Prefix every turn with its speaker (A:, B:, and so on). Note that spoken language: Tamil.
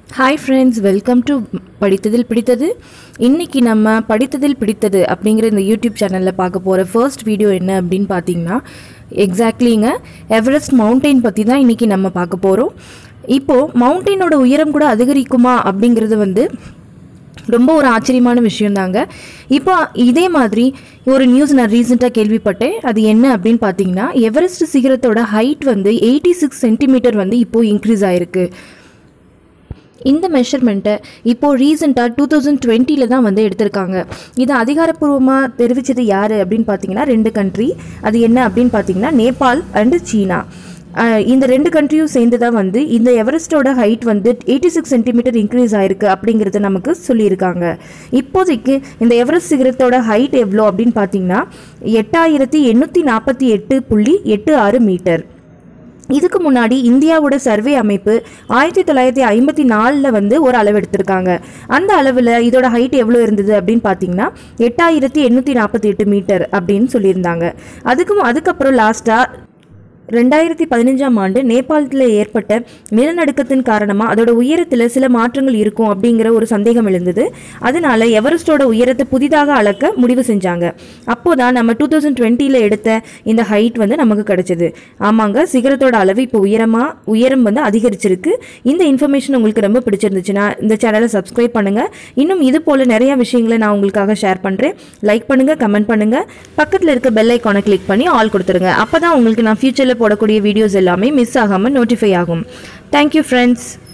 A: ஹாய் ஃப்ரெண்ட்ஸ் வெல்கம் டு படித்ததில் பிடித்தது இன்னைக்கு நம்ம படித்ததில் பிடித்தது அப்படிங்கிற இந்த யூடியூப் சேனலில் பார்க்க போகிற ஃபர்ஸ்ட் வீடியோ என்ன அப்படின்னு பார்த்தீங்கன்னா எக்ஸாக்ட்லிங்க எவரெஸ்ட் மவுண்டெயின் பற்றி தான் இன்றைக்கி நம்ம பார்க்க போகிறோம் இப்போது மவுண்டெயினோட உயரம் கூட அதிகரிக்குமா அப்படிங்கிறது வந்து ரொம்ப ஒரு ஆச்சரியமான விஷயம்தாங்க இப்போ இதே மாதிரி ஒரு நியூஸ் நான் ரீசெண்டாக கேள்விப்பட்டேன் அது என்ன அப்படின்னு பார்த்தீங்கன்னா எவரெஸ்ட் சிகரத்தோட ஹைட் வந்து எயிட்டி சிக்ஸ் சென்டிமீட்டர் வந்து இப்போது இன்க்ரீஸ் ஆயிருக்கு இந்த மெஷர்மெண்ட்டை இப்போது ரீசெண்டாக டூ தௌசண்ட் டுவெண்ட்டியில் தான் வந்து எடுத்திருக்காங்க இது அதிகாரப்பூர்வமாக தெரிவித்தது யார் அப்படின்னு பார்த்தீங்கன்னா ரெண்டு கண்ட்ரி அது என்ன அப்படின்னு பார்த்தீங்கன்னா நேபாள் அண்டு சீனா அஹ் இந்த ரெண்டு கண்ட்ரியும் சேர்ந்து தான் வந்து இந்த எவரெஸ்டோட ஹைட் வந்து எயிட்டி சிக்ஸ் சென்டிமீட்டர் இன்க்ரீஸ் ஆயிருக்கு அப்படிங்கிறத நமக்கு சொல்லியிருக்காங்க இப்போதைக்கு இந்த எவரெஸ்ட் சிகரத்தோட ஹைட் எவ்வளோ அப்படின்னு பார்த்தீங்கன்னா எட்டாயிரத்தி எண்ணூற்றி நாற்பத்தி எட்டு புள்ளி எட்டு ஆறு மீட்டர் இதுக்கு முன்னாடி இந்தியாவோட சர்வே அமைப்பு ஆயிரத்தி தொள்ளாயிரத்தி ஐம்பத்தி நாலில் வந்து ஒரு அளவு எடுத்திருக்காங்க அந்த அளவில் இதோட ஹைட் எவ்வளோ இருந்தது அப்படின்னு பார்த்தீங்கன்னா எட்டாயிரத்தி எண்ணூற்றி நாற்பத்தி எட்டு மீட்டர் அப்படின்னு சொல்லியிருந்தாங்க அதுக்கும் அதுக்கப்புறம் லாஸ்ட்டாக ரெண்டாயிரத்தி பதினஞ்சாம் ஆண்டு நேபாளத்தில் ஏற்பட்ட நிலநடுக்கத்தின் காரணமாக அதோட உயரத்தில் சில மாற்றங்கள் இருக்கும் அப்படிங்கிற ஒரு சந்தேகம் எழுந்தது அதனால எவரெஸ்டோட உயரத்தை புதிதாக அளக்க முடிவு செஞ்சாங்க அப்போதான் நம்ம டூ தௌசண்ட் டுவெண்ட்டியில் எடுத்த இந்த ஹைட் வந்து நமக்கு கிடைச்சது ஆமாங்க சிகரத்தோட அளவு இப்போ உயரமாக உயரம் வந்து அதிகரிச்சிருக்கு இந்த இன்ஃபர்மேஷன் உங்களுக்கு ரொம்ப பிடிச்சிருந்துச்சுன்னா இந்த சேனலை சப்ஸ்கிரைப் பண்ணுங்கள் இன்னும் இது போல் நிறைய விஷயங்களை நான் உங்களுக்காக ஷேர் பண்ணுறேன் லைக் பண்ணுங்கள் கமெண்ட் பண்ணுங்கள் பக்கத்தில் இருக்க பெல் ஐக்கானை கிளிக் பண்ணி ஆல் கொடுத்துருங்க அப்போ தான் உங்களுக்கு நான் ஃபியூச்சரில் போடக்கூடிய வீடியோஸ் எல்லாமே மிஸ் ஆகாமல் நோட்டிஃபை ஆகும் தேங்க்யூ ஃப்ரெண்ட்ஸ்